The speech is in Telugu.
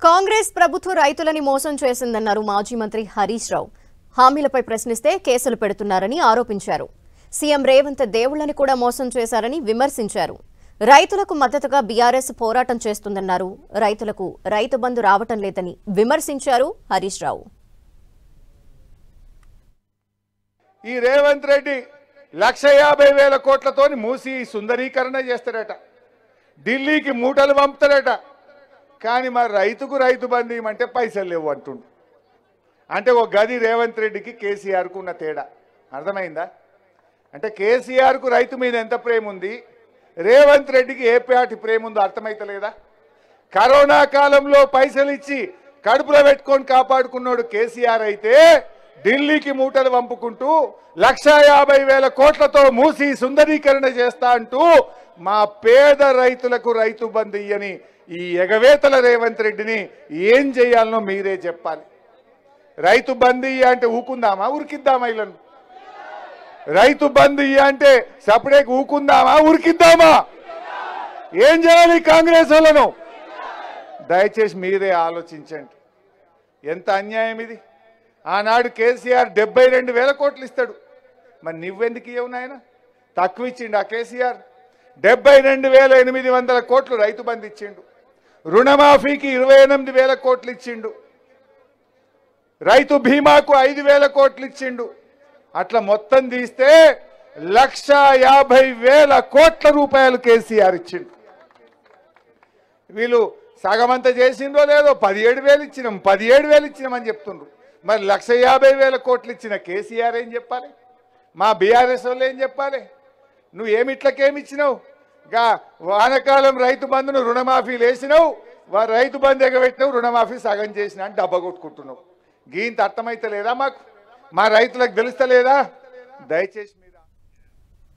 కాంగ్రెస్ ప్రభుత్వ రైతులని మోసం చేసిందన్నారు మాజీ మంత్రి హరీష్ రావు హామీలపై ప్రశ్నిస్తే కేసులు పెడుతున్నారని ఆరోపించారు సీఎం రేవంత్ దేవుళ్లని కూడా మోసం చేశారని విమర్శించారు రైతులకు మద్దతుగా బీఆర్ఎస్ పోరాటం చేస్తుందన్నారు రైతులకు రైతు బంధు రావటం లేదని విమర్శించారు హరీష్ రావు ఈ రేవంత్ రెడ్డి లక్ష యాభై వేల కోట్లతోని మూసి సుందరీకరణ చేస్తాడట ఢిల్లీకి మూటలు పంపుతాడట కానీ మరి రైతుకు రైతు బంధు ఇవ్వమంటే పైసలు లేవు అంటుండు అంటే ఒక గది రేవంత్ రెడ్డికి కేసీఆర్కు ఉన్న తేడా అర్థమైందా అంటే కేసీఆర్కు రైతు మీద ఎంత ప్రేమ ఉంది రేవంత్ రెడ్డికి ఏ పాటి ప్రేమ ఉందో అర్థమైతలేదా కరోనా కాలంలో పైసలు ఇచ్చి కడుపులో పెట్టుకొని కాపాడుకున్నాడు కేసీఆర్ అయితే ఢిల్లీకి మూటలు పంపుకుంటూ లక్ష యాభై వేల కోట్లతో మూసి సుందరీకరణ చేస్తా అంటూ మా పేద రైతులకు రైతు బంధు ఇయ్యని ఈ ఎగవేతల రేవంత్ రెడ్డిని ఏం చేయాలనో మీరే చెప్పాలి రైతు బంధు ఇయ్య అంటే ఊకుందామా ఉరికిద్దామా ఇళ్ళను రైతు బంధు ఇయ్య అంటే సపరేట్ ఊకుందామా ఉరికిద్దామా ఏం చేయాలి కాంగ్రెస్ వాళ్ళను దయచేసి మీరే ఆలోచించండి ఎంత అన్యాయం ఇది ఆనాడు కేసీఆర్ డెబ్బై రెండు వేల కోట్లు ఇస్తాడు మరి నువ్వెందుకు ఇవ్వవు నాయన తక్కువ ఇచ్చిండు ఆ కేసీఆర్ డెబ్బై రెండు వేల ఎనిమిది వందల కోట్లు రైతు బంధు ఇచ్చిండు రుణమాఫీకి ఇరవై ఎనిమిది వేల కోట్లు ఇచ్చిండు రైతు బీమాకు ఐదు వేల కోట్లు ఇచ్చిండు అట్లా మొత్తం తీస్తే లక్ష యాభై వేల కోట్ల రూపాయలు కేసీఆర్ ఇచ్చిండు వీళ్ళు సగమంతా చేసిండ్రో లేదో పదిహేడు వేలు ఇచ్చినాం పదిహేడు వేలు ఇచ్చినామని చెప్తుండ్రు మరి లక్ష యాభై వేల కోట్లు ఇచ్చిన కేసీఆర్ ఏం చెప్పాలి మా బీఆర్ఎస్ వాళ్ళు ఏం చెప్పాలి నువ్వు ఏమిట్లకేమి ఇచ్చినావు గా వానకాలం రైతు బంధును రుణమాఫీలు వేసినావు వా రైతు బంధు ఎగబెట్టినావు రుణమాఫీ సగం చేసిన అని డబ్బా కొట్టుకుంటున్నావు గీంత అర్థమైతే లేదా మాకు మా రైతులకు తెలుస్తలేదా దయచేసి